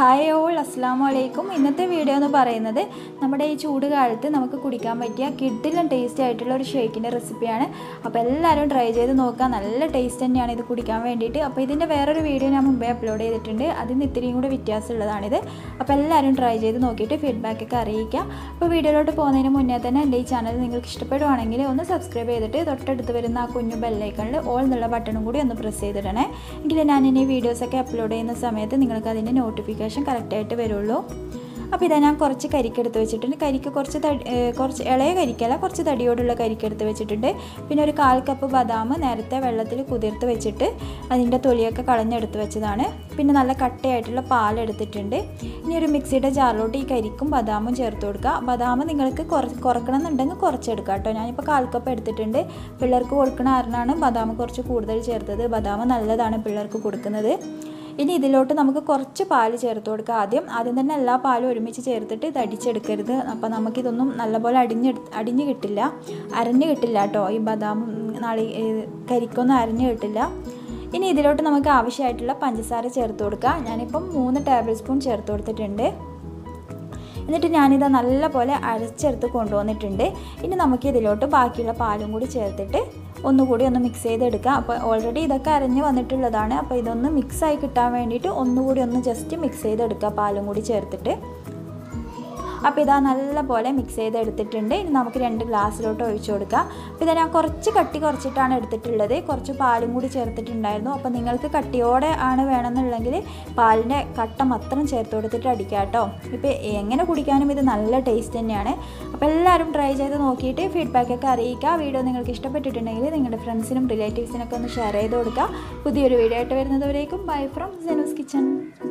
hi all അസ്സാം വലൈക്കും ഇന്നത്തെ വീഡിയോ എന്ന് പറയുന്നത് നമ്മുടെ ഈ ചൂട് കാലത്ത് നമുക്ക് കുടിക്കാൻ പറ്റിയ കിഡിലും ടേസ്റ്റി ആയിട്ടുള്ള ഒരു ഷേക്കിൻ്റെ റെസിപ്പിയാണ് അപ്പോൾ എല്ലാവരും ട്രൈ ചെയ്ത് നോക്കുക നല്ല ടേസ്റ്റ് തന്നെയാണ് ഇത് കുടിക്കാൻ വേണ്ടിയിട്ട് അപ്പോൾ ഇതിൻ്റെ വേറൊരു വീഡിയോ ഞാൻ മുമ്പേ അപ്ലോഡ് ചെയ്തിട്ടുണ്ട് അതിന് ഇത്തിരിയും കൂടെ വ്യത്യാസമുള്ളതാണിത് അപ്പോൾ എല്ലാവരും ട്രൈ ചെയ്ത് നോക്കിയിട്ട് ഫീഡ്ബാക്കൊക്കെ അറിയിക്കുക അപ്പോൾ വീഡിയോയിലോട്ട് പോകുന്നതിന് മുന്നേ തന്നെ എൻ്റെ ഈ ചാനൽ നിങ്ങൾക്ക് ഇഷ്ടപ്പെടുവാണെങ്കിൽ ഒന്ന് സബ്സ്ക്രൈബ് ചെയ്തിട്ട് തൊട്ടടുത്ത് വരുന്ന ആ കുഞ്ഞു ബെല്ലൈക്കണിൽ ഓൾ എന്നുള്ള ബട്ടണും കൂടി ഒന്ന് പ്രസ് ചെയ്തിടണേ എങ്കിൽ ഞാൻ ഇനി വീഡിയോസൊക്കെ അപ്ലോഡ് ചെയ്യുന്ന സമയത്ത് നിങ്ങൾക്ക് അതിൻ്റെ നോട്ടിഫിക്കേഷൻ കറക്റ്റായിട്ട് വരുള്ളൂ അപ്പോൾ ഇതാ ഞാൻ കുറച്ച് കരിക്കെടുത്ത് വെച്ചിട്ടുണ്ട് കരിക്ക് കുറച്ച് തടി ഏ, കുറച്ച് ഇളയ കരിക്കല്ല കുറച്ച് തടിയോടുള്ള കരിക്കെടുത്ത് വെച്ചിട്ടുണ്ട് പിന്നെ ഒരു കാൽ കപ്പ് ബദാം നേരത്തെ വെള്ളത്തിൽ കുതിർത്ത് വെച്ചിട്ട് അതിൻ്റെ തൊലിയൊക്കെ കളഞ്ഞെടുത്ത് വെച്ചതാണ് പിന്നെ നല്ല കട്ടയായിട്ടുള്ള പാലെടുത്തിട്ടുണ്ട് ഇനി ഒരു മിക്സിയുടെ ജാറിലോട്ട് ഈ കരിക്കും ബദാമും ചേർത്ത് കൊടുക്കുക ബദാം നിങ്ങൾക്ക് കുറ കുറക്കണം എന്നുണ്ടെങ്കിൽ കുറച്ചെടുക്കുക കേട്ടോ ഞാനിപ്പോൾ കാൽ കപ്പ് എടുത്തിട്ടുണ്ട് പിള്ളേർക്ക് കൊടുക്കണ കാരണമാണ് ബദാം കുറച്ച് കൂടുതൽ ചേർത്തത് ബദാം നല്ലതാണ് പിള്ളേർക്ക് കൊടുക്കുന്നത് ഇനി ഇതിലോട്ട് നമുക്ക് കുറച്ച് പാല് ചേർത്ത് കൊടുക്കുക ആദ്യം ആദ്യം തന്നെ എല്ലാ പാലും ഒരുമിച്ച് ചേർത്തിട്ട് ഇത് അടിച്ചെടുക്കരുത് അപ്പോൾ നമുക്കിതൊന്നും നല്ലപോലെ അടിഞ്ഞ് അടിഞ്ഞ് കിട്ടില്ല അരഞ്ഞ് കിട്ടില്ല കേട്ടോ ഈ ബദാമും നാളി ഏ, കരിക്കൊന്നും അരഞ്ഞ് കിട്ടില്ല ഇനി ഇതിലോട്ട് നമുക്ക് ആവശ്യമായിട്ടുള്ള പഞ്ചസാര ചേർത്ത് കൊടുക്കുക ഞാനിപ്പം മൂന്ന് ടേബിൾ സ്പൂൺ ചേർത്ത് കൊടുത്തിട്ടുണ്ട് എന്നിട്ട് ഞാനിത് നല്ല പോലെ അരച്ചെടുത്ത് കൊണ്ടുവന്നിട്ടുണ്ട് ഇനി നമുക്ക് ഇതിലോട്ട് ബാക്കിയുള്ള പാലും കൂടി ചേർത്തിട്ട് ഒന്നുകൂടി ഒന്ന് മിക്സ് ചെയ്തെടുക്കാം അപ്പോൾ ഓൾറെഡി ഇതൊക്കെ അരഞ്ഞ് വന്നിട്ടുള്ളതാണ് അപ്പോൾ ഇതൊന്ന് മിക്സായി കിട്ടാൻ വേണ്ടിയിട്ട് ഒന്നുകൂടി ഒന്ന് ജസ്റ്റ് മിക്സ് ചെയ്തെടുക്കുക പാലും കൂടി ചേർത്തിട്ട് അപ്പോൾ ഇതാ നല്ല പോലെ മിക്സ് ചെയ്ത് എടുത്തിട്ടുണ്ട് ഇനി നമുക്ക് രണ്ട് ഗ്ലാസ്സിലോട്ട് ഒഴിച്ചു കൊടുക്കാം അപ്പോൾ ഇതാ ഞാൻ കുറച്ച് കട്ടി കുറച്ചിട്ടാണ് എടുത്തിട്ടുള്ളത് കുറച്ച് പാലും കൂടി ചേർത്തിട്ടുണ്ടായിരുന്നു അപ്പോൾ നിങ്ങൾക്ക് കട്ടിയോടെ ആണ് വേണമെന്നുണ്ടെങ്കിൽ പാലിൻ്റെ കട്ട മാത്രം ചേർത്ത് കൊടുത്തിട്ട് അടിക്കുക കേട്ടോ ഇപ്പോൾ എങ്ങനെ കുടിക്കാനും ഇത് നല്ല ടേസ്റ്റ് തന്നെയാണ് അപ്പോൾ എല്ലാവരും ട്രൈ ചെയ്ത് നോക്കിയിട്ട് ഫീഡ്ബാക്കൊക്കെ അറിയിക്കുക വീഡിയോ നിങ്ങൾക്ക് ഇഷ്ടപ്പെട്ടിട്ടുണ്ടെങ്കിൽ നിങ്ങളുടെ ഫ്രണ്ട്സിനും റിലേറ്റീവ്സിനൊക്കെ ഒന്ന് ഷെയർ ചെയ്ത് കൊടുക്കുക പുതിയൊരു വീഡിയോ ആയിട്ട് വരുന്നതുവരേക്കും ബൈ ഫ്രം സെനൂസ് കിച്ചൺ